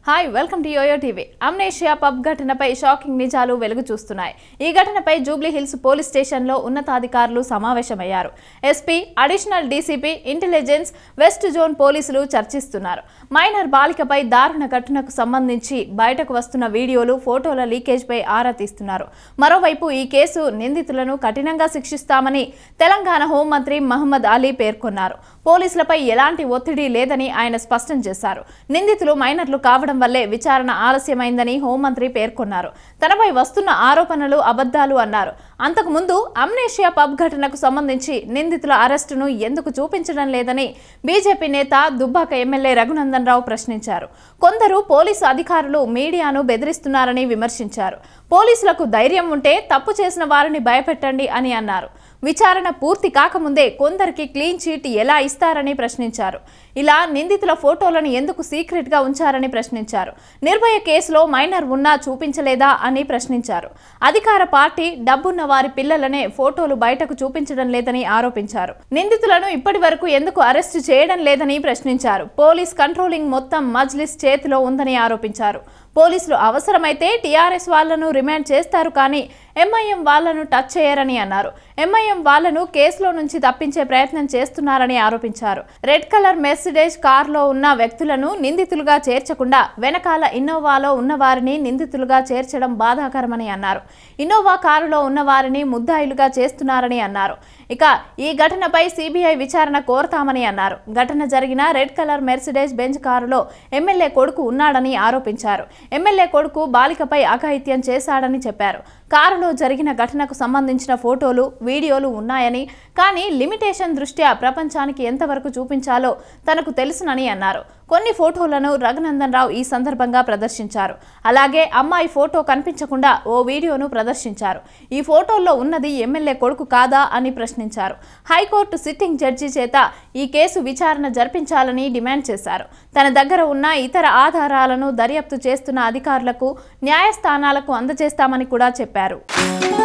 hi welcome to YoYo TV Amnesia pub ఘటనపై shocking నిజాలు వెలుగు చూస్తున్నాయి ఈ ఘటనపై జూబ్లీ హిల్స్ పోలీస్ స్టేషన్లో ఉన్నతాధికారులు సమావేశమయ్యారు SP additional DCP intelligence west zone పోలీసులు చర్చిస్తున్నారు మైనర్ బాలికపై దారుణ ఘటనకు సంబంధించి బయటకు వస్తున్న వీడియోలు ఫోటోల లీకేజ్పై ఆరా తీస్తున్నారు మరోవైపు ఈ కేసు నిందితులను కఠినంగా శిక్షిస్తామని తెలంగాణ హోంమంత్రి మహమ్మద్ అలీ పేర్కొన్నారు పోలీసులపై ఎలాంటి ఒత్తిడి లేదని ఆయన స్పష్టం చేశారు నిందితులు మైనర్లు కావడం వల్లే విచారణ ఆలస్యమైందని హోంమంత్రి పేర్కొన్నారు తనపై వస్తున్న ఆరోపణలు అబద్ధాలు అన్నారు అంతకుముందు అమ్నేషియా పబ్ ఘటనకు సంబంధించి నిందితుల అరెస్టును ఎందుకు చూపించడం లేదని బీజేపీ నేత దుబ్బాక ఎమ్మెల్యే రఘునందన్ రావు ప్రశ్నించారు కొందరు పోలీసు అధికారులు మీడియాను బెదిరిస్తున్నారని విమర్శించారు పోలీసులకు ధైర్యం ఉంటే తప్పు చేసిన వారిని భయపెట్టండి అని అన్నారు విచారణ పూర్తి కాకముందే కొందరికి క్లీన్ చీట్ ఎలా ఇస్తారని ప్రశ్నించారు ఇలా నిందితుల ఫోటోలను ఎందుకు సీక్రెట్ గా ఉంచారని ప్రశ్నించారు నిర్భయ కేసులో మైనర్ ఉన్నా చూపించలేదా అని ప్రశ్నించారు అధికార పార్టీ డబ్బున్న వారి పిల్లలనే ఫోటోలు బయటకు చూపించడం లేదని ఆరోపించారు నిందితులను ఇప్పటి వరకు ఎందుకు అరెస్టు చేయడం లేదని ప్రశ్నించారు పోలీస్ కంట్రోలింగ్ మొత్తం మజ్లిస్ చేతిలో ఉందని ఆరోపించారు పోలీసులు అవసరమైతే టీఆర్ఎస్ వాళ్లను రిమాండ్ చేస్తారు కానీ ఎంఐఎం వాళ్లను టచ్ చేయరని అన్నారు ఎంఐఎం వాళ్లను కేసులో నుంచి తప్పించే ప్రయత్నం చేస్తున్నారని ఆరోపించారు రెడ్ కలర్ మెర్సిడేజ్ కారులో ఉన్న వ్యక్తులను నిందితులుగా చేర్చకుండా వెనకాల ఇన్నోవాలో ఉన్న వారిని నిందితులుగా చేర్చడం బాధాకరమని అన్నారు ఇన్నోవా కారులో ఉన్న వారిని ముద్దాయిలుగా చేస్తున్నారని అన్నారు ఇక ఈ ఘటనపై సిబిఐ విచారణ కోరతామని అన్నారు ఘటన జరిగిన రెడ్ కలర్ మెర్సిడేజ్ బెంచ్ కారులో ఎమ్మెల్యే కొడుకు ఉన్నాడని ఆరోపించారు ఎమ్మెల్యే కొడుకు బాలికపై అఘాయిత్యం చేశాడని చెప్పారు కారులో జరిగిన ఘటనకు సంబంధించిన ఫోటోలు వీడియోలు ఉన్నాయని కానీ లిమిటేషన్ దృష్ట్యా ప్రపంచానికి ఎంతవరకు చూపించాలో తనకు తెలుసునని అన్నారు కొన్ని ఫోటోలను రఘునందన్ రావు ఈ సందర్భంగా ప్రదర్శించారు అలాగే అమ్మాయి ఫోటో కనిపించకుండా ఓ వీడియోను ప్రదర్శించారు ఈ ఫోటోల్లో ఉన్నది ఎమ్మెల్యే కొడుకు కాదా అని ప్రశ్నించారు హైకోర్టు సిట్టింగ్ జడ్జి చేత ఈ కేసు విచారణ జరిపించాలని డిమాండ్ చేశారు తన దగ్గర ఉన్న ఇతర ఆధారాలను దర్యాప్తు చేస్తున్న అధికారులకు న్యాయస్థానాలకు అందజేస్తామని కూడా చెప్పారు